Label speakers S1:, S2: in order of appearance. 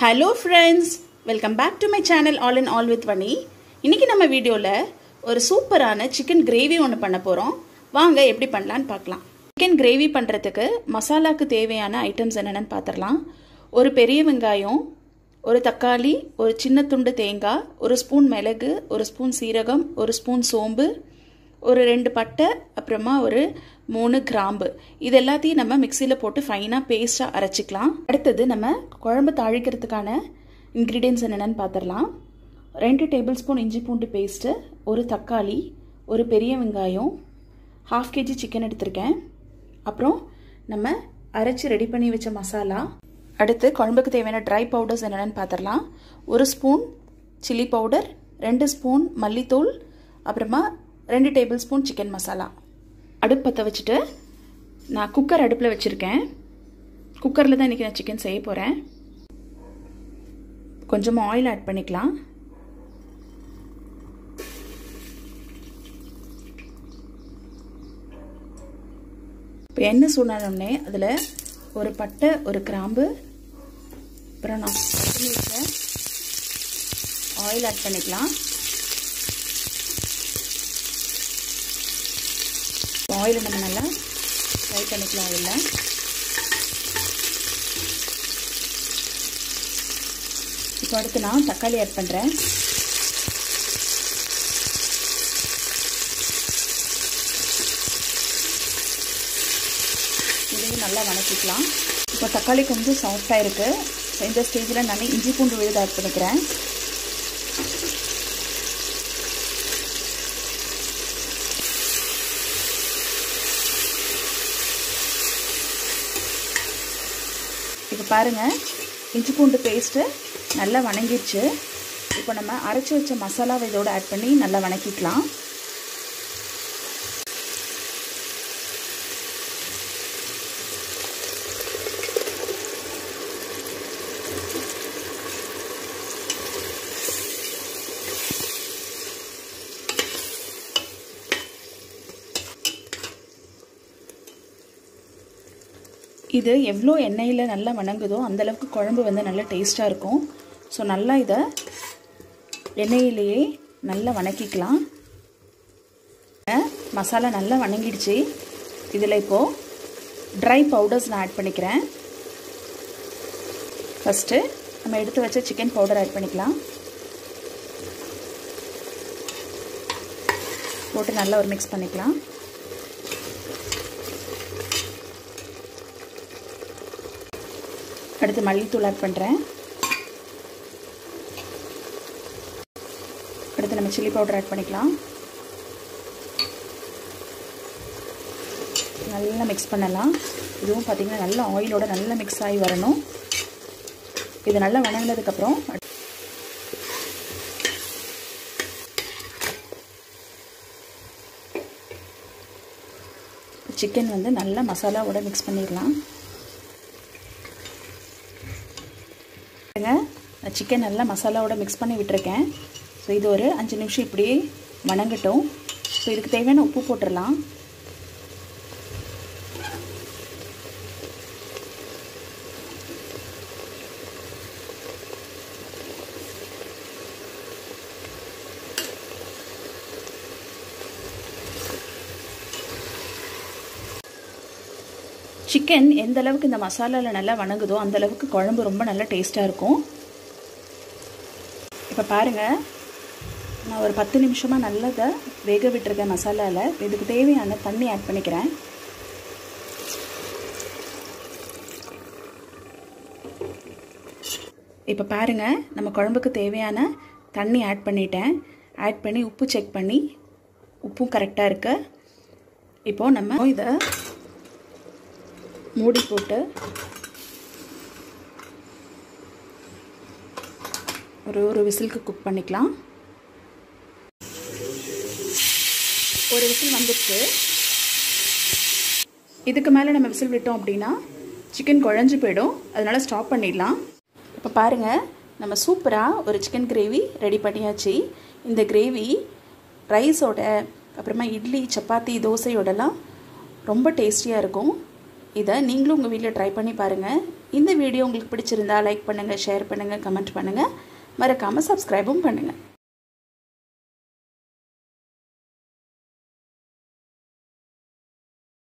S1: hello friends welcome back to my channel all in all with Vani இன்றைக்கி நம்ம வீடியோவில் ஒரு சூப்பரான சிக்கன் கிரேவி ஒன்று பண்ண போகிறோம் வாங்க எப்படி பண்ணலான்னு பார்க்கலாம் சிக்கன் கிரேவி பண்ணுறதுக்கு மசாலாக்கு தேவையான ஐட்டம்ஸ் என்னென்னு பார்த்துடலாம் ஒரு பெரிய வெங்காயம் ஒரு தக்காளி ஒரு சின்ன துண்டு தேங்காய் ஒரு ஸ்பூன் மிளகு ஒரு ஸ்பூன் சீரகம் ஒரு ஸ்பூன் சோம்பு ஒரு ரெண்டு பட்டை அப்புறமா ஒரு மூணு கிராம்பு இது எல்லாத்தையும் நம்ம மிக்சியில் போட்டு ஃபைனாக பேஸ்ட்டாக அரைச்சிக்கலாம் அடுத்தது நம்ம குழம்பு தாளிக்கிறதுக்கான இன்க்ரீடியன்ஸ் என்னென்னு பார்த்துடலாம் ரெண்டு டேபிள் ஸ்பூன் இஞ்சி பூண்டு பேஸ்ட்டு ஒரு தக்காளி ஒரு பெரிய வெங்காயம் ஹாஃப் கேஜி சிக்கன் எடுத்திருக்கேன் அப்புறம் நம்ம அரைச்சி ரெடி பண்ணி வச்ச மசாலா அடுத்து குழம்புக்கு தேவையான ட்ரை பவுடர்ஸ் என்னென்னு பார்த்துடலாம் ஒரு ஸ்பூன் சில்லி பவுடர் ரெண்டு ஸ்பூன் மல்லித்தூள் அப்புறமா ரெண்டு டேபிள் ஸ்பூன் சிக்கன் மசாலா அடுப்பு பற்ற வச்சுட்டு நான் குக்கர் அடுப்பில் வச்சுருக்கேன் குக்கரில் தான் இன்றைக்கி நான் சிக்கன் செய்ய போகிறேன் கொஞ்சமாக ஆயில் ஆட் பண்ணிக்கலாம் இப்போ எண்ணெய் சூடானோடனே அதில் ஒரு பட்டை ஒரு கிராம்பு அப்புறம் நான் பண்ணி வச்ச ஆயில் ஆட் பண்ணிக்கலாம் ஆயிலை நம்ம நல்லா ஃப்ரை பண்ணிக்கலாம் அதில் இப்போ அடுத்து நான் தக்காளி ஆட் பண்ணுறேன் இதையும் நல்லா வணக்கிக்கலாம் இப்போ தக்காளி கொஞ்சம் சாஃப்டாக இருக்குது ஸோ இந்த ஸ்டேஜில் நான் இஞ்சி பூண்டு விழுது ஆட் பண்ணிக்கிறேன் இப்போ பாருங்கள் இஞ்சி பூண்டு பேஸ்ட்டு நல்லா வணங்கிடுச்சு இப்போ நம்ம அரைச்சி வச்ச மசாலாவை இதோடு ஆட் பண்ணி நல்லா வணக்கிக்கலாம் இது எவ்வளோ எண்ணெயில் நல்லா வணங்குதோ அந்தளவுக்கு குழம்பு வந்து நல்லா டேஸ்ட்டாக இருக்கும் ஸோ நல்லா இதை எண்ணெயிலேயே நல்லா வணக்கிக்கலாம் மசாலா நல்லா வணங்கிடுச்சு இதில் இப்போது ட்ரை பவுடர்ஸ் நான் ஆட் பண்ணிக்கிறேன் ஃபஸ்ட்டு நம்ம எடுத்து வச்ச சிக்கன் பவுடர் ஆட் பண்ணிக்கலாம் போட்டு நல்லா ஒரு மிக்ஸ் பண்ணிக்கலாம் அடுத்து மல்லித்தூள் ஆட் பண்ணுறேன் அடுத்து நம்ம சில்லி பவுடர் ஆட் பண்ணிக்கலாம் நல்லா மிக்ஸ் பண்ணலாம் இதுவும் பார்த்திங்கன்னா நல்லா ஆயிலோட நல்லா மிக்ஸ் ஆகி வரணும் இது நல்லா வணங்கினதுக்கப்புறம் சிக்கன் வந்து நல்லா மசாலாவோட மிக்ஸ் பண்ணிடலாம் சிக்கன் நல்லா மசாலாவோட மிக்ஸ் பண்ணி விட்டுருக்கேன் ஸோ இது ஒரு அஞ்சு நிமிஷம் இப்படியே வணங்கட்டும் ஸோ இதுக்கு தேவையான உப்பு போட்டுடலாம் சிக்கன் எந்த அளவுக்கு இந்த மசாலாவில் நல்லா வணங்குதோ அந்த அளவுக்கு குழம்பு ரொம்ப நல்லா டேஸ்ட்டாக இருக்கும் இப்போ பாருங்கள் நான் ஒரு பத்து நிமிஷமாக நல்லதை வேக விட்டுருக்கேன் மசாலாவில் இதுக்கு தேவையான தண்ணி ஆட் பண்ணிக்கிறேன் இப்போ பாருங்கள் நம்ம குழம்புக்கு தேவையான தண்ணி ஆட் பண்ணிட்டேன் ஆட் பண்ணி உப்பு செக் பண்ணி உப்பும் கரெக்டாக இருக்கு இப்போது நம்ம இதை மூடி போட்டு ஒரு ஒரு விசிலுக்கு குக் பண்ணிக்கலாம் ஒரு விசில் வந்துடுச்சு இதுக்கு மேலே நம்ம விசில் விட்டோம் அப்படின்னா சிக்கன் குழஞ்சு போயிடும் அதனால் ஸ்டாப் பண்ணிடலாம் இப்போ பாருங்கள் நம்ம சூப்பராக ஒரு சிக்கன் கிரேவி ரெடி பண்ணியாச்சு இந்த கிரேவி ரைஸோட அப்புறமா இட்லி சப்பாத்தி தோசையோடலாம் ரொம்ப டேஸ்டியாக இருக்கும் இதை நீங்களும் உங்கள் வீட்டில் ட்ரை பண்ணி பாருங்கள் இந்த வீடியோ உங்களுக்கு பிடிச்சிருந்தா லைக் பண்ணுங்கள் ஷேர் பண்ணுங்கள் கமெண்ட் பண்ணுங்கள் மறக்காமல் சப்ஸ்கிரைபும் பண்ணுங்கள்